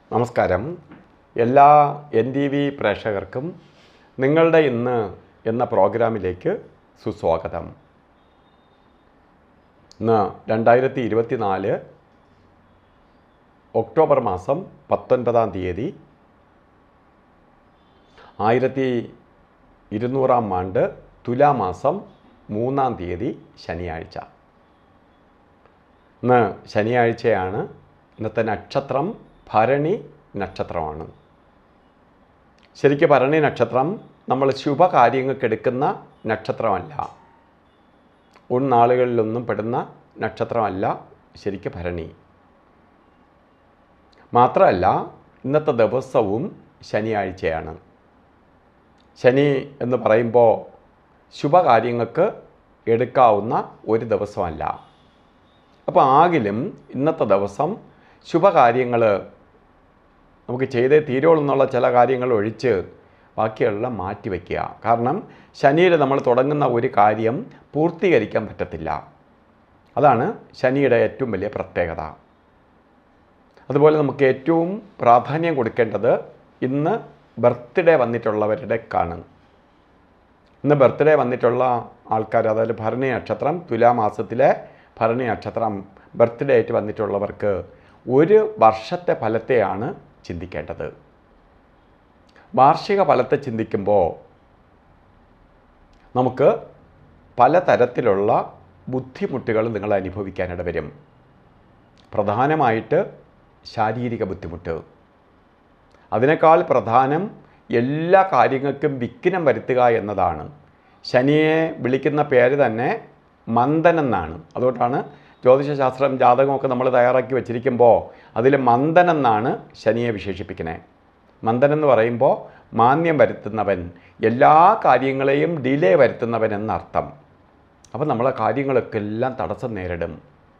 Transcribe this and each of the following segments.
നമസ്കാരം എല്ലാ N T V പ്രേക്ഷകർക്കും നിങ്ങളുടെ ഇന്ന് എന്ന പ്രോഗ്രാമിലേക്ക് സുസ്വാഗതം ഇന്ന് രണ്ടായിരത്തി ഇരുപത്തി നാല് ഒക്ടോബർ മാസം പത്തൊൻപതാം തീയതി ആയിരത്തി ഇരുന്നൂറാം ആണ്ട് തുലാമാസം മൂന്നാം തീയതി ശനിയാഴ്ച ഇന്ന് ശനിയാഴ്ചയാണ് ഇന്നത്തെ നക്ഷത്രം ഭരണി നക്ഷത്രമാണ് ശരിക്കും ഭരണി നക്ഷത്രം നമ്മൾ ശുഭകാര്യങ്ങൾക്ക് എടുക്കുന്ന നക്ഷത്രമല്ല ഉൾനാളുകളിലൊന്നും പെടുന്ന നക്ഷത്രമല്ല ശരിക്കും ഭരണി മാത്രമല്ല ഇന്നത്തെ ദിവസവും ശനിയാഴ്ചയാണ് ശനി എന്ന് പറയുമ്പോൾ ശുഭകാര്യങ്ങൾക്ക് എടുക്കാവുന്ന ഒരു ദിവസമല്ല അപ്പോൾ ആകിലും ഇന്നത്തെ ദിവസം ശുഭകാര്യങ്ങൾ നമുക്ക് ചെയ്തേ തീരുള്ളൂ എന്നുള്ള ചില കാര്യങ്ങൾ ഒഴിച്ച് ബാക്കിയെല്ലാം മാറ്റി വയ്ക്കുക കാരണം ശനിയിൽ നമ്മൾ തുടങ്ങുന്ന ഒരു കാര്യം പൂർത്തീകരിക്കാൻ പറ്റത്തില്ല അതാണ് ശനിയുടെ ഏറ്റവും വലിയ പ്രത്യേകത അതുപോലെ നമുക്ക് ഏറ്റവും പ്രാധാന്യം കൊടുക്കേണ്ടത് ഇന്ന് ബർത്ത്ഡേ വന്നിട്ടുള്ളവരുടെക്കാണ് ഇന്ന് ബർത്ത്ഡേ വന്നിട്ടുള്ള ആൾക്കാർ അതായത് ഭരണി നക്ഷത്രം തുലാമാസത്തിലെ ഭരണി നക്ഷത്രം ബർത്ത്ഡേ ആയിട്ട് വന്നിട്ടുള്ളവർക്ക് ഒരു വർഷത്തെ ഫലത്തെയാണ് ചിന്തിക്കേണ്ടത് വാർഷിക ഫലത്തെ ചിന്തിക്കുമ്പോൾ നമുക്ക് പലതരത്തിലുള്ള ബുദ്ധിമുട്ടുകൾ നിങ്ങൾ അനുഭവിക്കാനിട വരും പ്രധാനമായിട്ട് ശാരീരിക ബുദ്ധിമുട്ട് അതിനേക്കാൾ പ്രധാനം എല്ലാ കാര്യങ്ങൾക്കും വിഘ്നം വരുത്തുക എന്നതാണ് ശനിയെ വിളിക്കുന്ന പേര് തന്നെ മന്ദൻ എന്നാണ് അതുകൊണ്ടാണ് ജ്യോതിഷശാസ്ത്രം ജാതകമൊക്കെ നമ്മൾ തയ്യാറാക്കി വെച്ചിരിക്കുമ്പോൾ അതിൽ മന്ദൻ എന്നാണ് ശനിയെ വിശേഷിപ്പിക്കുന്നത് മന്ദൻ എന്ന് പറയുമ്പോൾ മാന്യം വരുത്തുന്നവൻ എല്ലാ കാര്യങ്ങളെയും ഡിലേ വരുത്തുന്നവൻ എന്നർത്ഥം അപ്പോൾ നമ്മളെ കാര്യങ്ങളൊക്കെ എല്ലാം തടസ്സം നേരിടും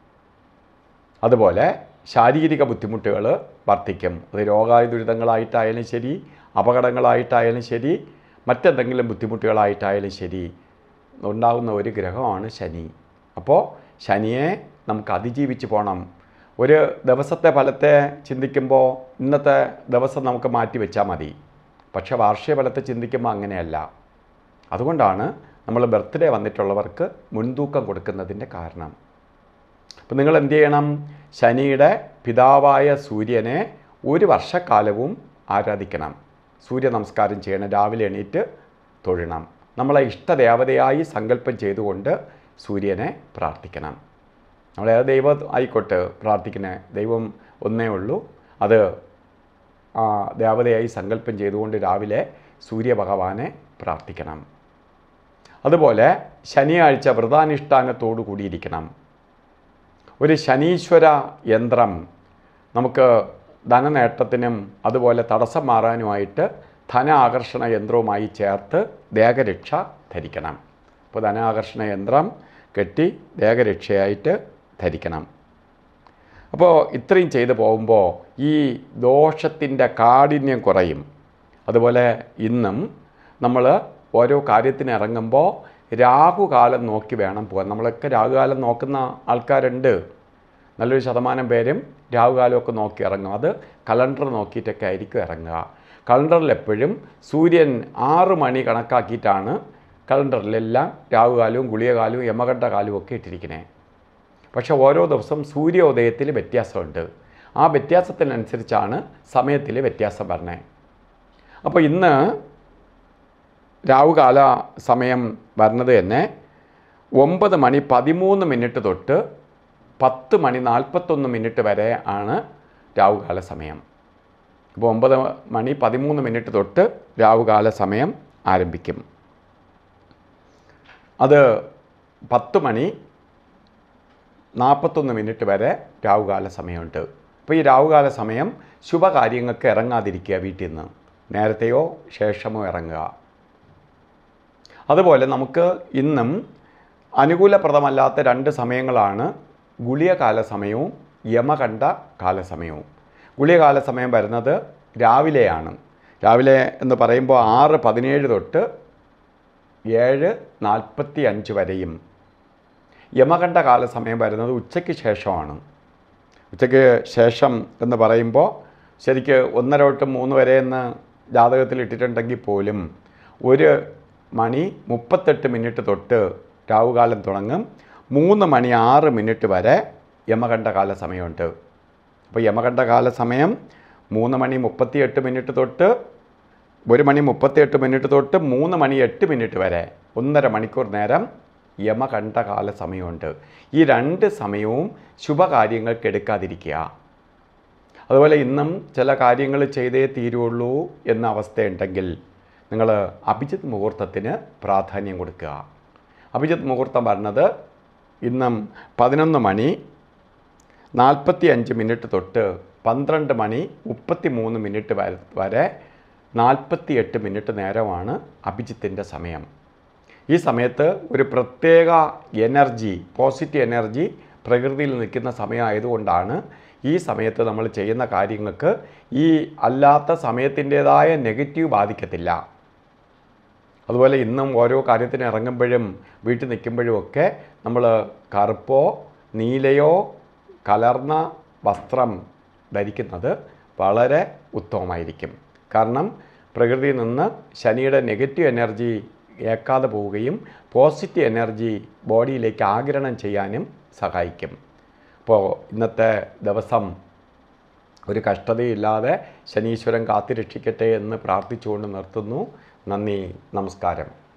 അതുപോലെ ശാരീരിക ബുദ്ധിമുട്ടുകൾ വർദ്ധിക്കും അത് രോഗായ ദുരിതങ്ങളായിട്ടായാലും ശരി അപകടങ്ങളായിട്ടായാലും ശരി മറ്റെന്തെങ്കിലും ബുദ്ധിമുട്ടുകളായിട്ടായാലും ശരി ഉണ്ടാകുന്ന ഒരു ഗ്രഹമാണ് ശനി അപ്പോൾ ശനിയെ നമുക്ക് അതിജീവിച്ച് പോകണം ഒരു ദിവസത്തെ ഫലത്തെ ചിന്തിക്കുമ്പോൾ ഇന്നത്തെ ദിവസം നമുക്ക് മാറ്റി വെച്ചാൽ മതി പക്ഷേ വാർഷിക ഫലത്തെ ചിന്തിക്കുമ്പോൾ അങ്ങനെയല്ല അതുകൊണ്ടാണ് നമ്മൾ ബർത്ത്ഡേ വന്നിട്ടുള്ളവർക്ക് മുൻതൂക്കം കൊടുക്കുന്നതിൻ്റെ കാരണം അപ്പം നിങ്ങൾ എന്ത് ചെയ്യണം ശനിയുടെ പിതാവായ സൂര്യനെ ഒരു വർഷക്കാലവും ആരാധിക്കണം സൂര്യ നമസ്കാരം ചെയ്യണം രാവിലെ എണീറ്റ് തൊഴണം നമ്മളെ ഇഷ്ടദേവതയായി സങ്കല്പം ചെയ്തുകൊണ്ട് സൂര്യനെ പ്രാർത്ഥിക്കണം നമ്മൾ ഏത് ദൈവം ആയിക്കോട്ടെ പ്രാർത്ഥിക്കുന്ന ദൈവം ഒന്നേ ഉള്ളൂ അത് ആ ദേവതയായി സങ്കല്പം ചെയ്തുകൊണ്ട് രാവിലെ സൂര്യഭഗവാനെ പ്രാർത്ഥിക്കണം അതുപോലെ ശനിയാഴ്ച വ്രതാനുഷ്ഠാനത്തോടു കൂടിയിരിക്കണം ഒരു ശനീശ്വര യന്ത്രം നമുക്ക് ധനനേട്ടത്തിനും അതുപോലെ തടസ്സം മാറാനുമായിട്ട് ധന ആകർഷണ യന്ത്രവുമായി ചേർത്ത് ദേഹരക്ഷ ധരിക്കണം അപ്പോൾ ധനാകർഷണ യന്ത്രം കെട്ടി ദേഹരക്ഷയായിട്ട് ധരിക്കണം അപ്പോൾ ഇത്രയും ചെയ്തു പോകുമ്പോൾ ഈ ദോഷത്തിൻ്റെ കാഠിന്യം കുറയും അതുപോലെ ഇന്നും നമ്മൾ ഓരോ കാര്യത്തിന് ഇറങ്ങുമ്പോൾ രാഹുകാലം നോക്കി വേണം പോകാൻ നമ്മളൊക്കെ രാഹുകാലം നോക്കുന്ന ആൾക്കാരുണ്ട് നല്ലൊരു ശതമാനം പേരും രാഹുകാലമൊക്കെ നോക്കി ഇറങ്ങും അത് കലണ്ടർ നോക്കിയിട്ടൊക്കെ ആയിരിക്കും ഇറങ്ങുക കലണ്ടറിൽ എപ്പോഴും സൂര്യൻ ആറ് മണി കണക്കാക്കിയിട്ടാണ് കലണ്ടറിലെല്ലാം രാഹുകാലവും ഗുളികകാലവും യമകണ്ഠ കാലവും ഒക്കെ ഇട്ടിരിക്കുന്നത് പക്ഷേ ഓരോ ദിവസം സൂര്യോദയത്തിൽ വ്യത്യാസമുണ്ട് ആ വ്യത്യാസത്തിനനുസരിച്ചാണ് സമയത്തിൽ വ്യത്യാസം പറഞ്ഞത് അപ്പോൾ ഇന്ന് രാവുകാല സമയം വരുന്നത് തന്നെ ഒമ്പത് മണി പതിമൂന്ന് മിനിറ്റ് തൊട്ട് പത്ത് മണി നാൽപ്പത്തൊന്ന് മിനിറ്റ് വരെ ആണ് രാവുകാല സമയം അപ്പോൾ ഒമ്പത് മണി പതിമൂന്ന് മിനിറ്റ് തൊട്ട് രാവുകാല സമയം ആരംഭിക്കും അത് പത്ത് മണി നാൽപ്പത്തൊന്ന് മിനിറ്റ് വരെ രാവുകാല സമയമുണ്ട് അപ്പോൾ ഈ രാവുകാല സമയം ശുഭകാര്യങ്ങൾക്ക് ഇറങ്ങാതിരിക്കുക വീട്ടിൽ നിന്ന് നേരത്തെയോ ശേഷമോ ഇറങ്ങുക അതുപോലെ നമുക്ക് ഇന്നും അനുകൂലപ്രദമല്ലാത്ത രണ്ട് സമയങ്ങളാണ് ഗുളികകാല സമയവും യമകണ്ഠ കാലസമയവും ഗുളികകാല സമയം വരുന്നത് രാവിലെയാണ് രാവിലെ എന്ന് പറയുമ്പോൾ ആറ് പതിനേഴ് തൊട്ട് ഏഴ് നാൽപ്പത്തി അഞ്ച് വരെയും യമകണ്ഠ കാലസമയം വരുന്നത് ഉച്ചയ്ക്ക് ശേഷമാണ് ഉച്ചയ്ക്ക് ശേഷം എന്ന് പറയുമ്പോൾ ശരിക്ക് ഒന്നര തൊട്ട് മൂന്ന് വരെ എന്ന് ജാതകത്തിൽ ഇട്ടിട്ടുണ്ടെങ്കിൽ പോലും ഒരു മണി മുപ്പത്തെട്ട് മിനിറ്റ് തൊട്ട് രാവുകാലം തുടങ്ങും മൂന്ന് മണി ആറ് മിനിറ്റ് വരെ യമകണ്ഠകാല സമയമുണ്ട് അപ്പോൾ യമകണ്ഠകാല സമയം മൂന്ന് മണി മുപ്പത്തിയെട്ട് മിനിറ്റ് തൊട്ട് ഒരു മണി മുപ്പത്തിയെട്ട് മിനിറ്റ് തൊട്ട് മൂന്ന് മണി എട്ട് മിനിറ്റ് വരെ ഒന്നര മണിക്കൂർ നേരം യമകണ്ഠകാല സമയമുണ്ട് ഈ രണ്ട് സമയവും ശുഭകാര്യങ്ങൾക്ക് എടുക്കാതിരിക്കുക അതുപോലെ ഇന്നും ചില കാര്യങ്ങൾ ചെയ്തേ തീരുള്ളൂ എന്ന അവസ്ഥയുണ്ടെങ്കിൽ നിങ്ങൾ അഭിജിത്ത് മുഹൂർത്തത്തിന് പ്രാധാന്യം കൊടുക്കുക അഭിജിത്ത് മുഹൂർത്തം പറഞ്ഞത് ഇന്നും പതിനൊന്ന് മണി നാൽപ്പത്തി അഞ്ച് മിനിറ്റ് തൊട്ട് പന്ത്രണ്ട് മണി മുപ്പത്തി മൂന്ന് മിനിറ്റ് വരെ വരെ നാൽപ്പത്തി എട്ട് മിനിറ്റ് നേരമാണ് അഭിജിത്തിൻ്റെ സമയം ഈ സമയത്ത് ഒരു പ്രത്യേക എനർജി പോസിറ്റീവ് എനർജി പ്രകൃതിയിൽ നിൽക്കുന്ന സമയമായതുകൊണ്ടാണ് ഈ സമയത്ത് നമ്മൾ ചെയ്യുന്ന കാര്യങ്ങൾക്ക് ഈ അല്ലാത്ത സമയത്തിൻ്റേതായ നെഗറ്റീവ് ബാധിക്കത്തില്ല അതുപോലെ ഇന്നും ഓരോ കാര്യത്തിന് ഇറങ്ങുമ്പോഴും വീട്ടിൽ നിൽക്കുമ്പോഴും ഒക്കെ നമ്മൾ കറുപ്പോ നീലയോ കലർന്ന വസ്ത്രം ധരിക്കുന്നത് വളരെ ഉത്തമമായിരിക്കും കാരണം പ്രകൃതിയിൽ നിന്ന് ശനിയുടെ നെഗറ്റീവ് എനർജി ഏക്കാതെ പോവുകയും പോസിറ്റീവ് എനർജി ബോഡിയിലേക്ക് ആഗിരണം ചെയ്യാനും സഹായിക്കും അപ്പോൾ ഇന്നത്തെ ദിവസം ഒരു കഷ്ടതയില്ലാതെ ശനീശ്വരൻ കാത്തുരക്ഷിക്കട്ടെ എന്ന് പ്രാർത്ഥിച്ചുകൊണ്ട് നിർത്തുന്നു നന്ദി നമസ്കാരം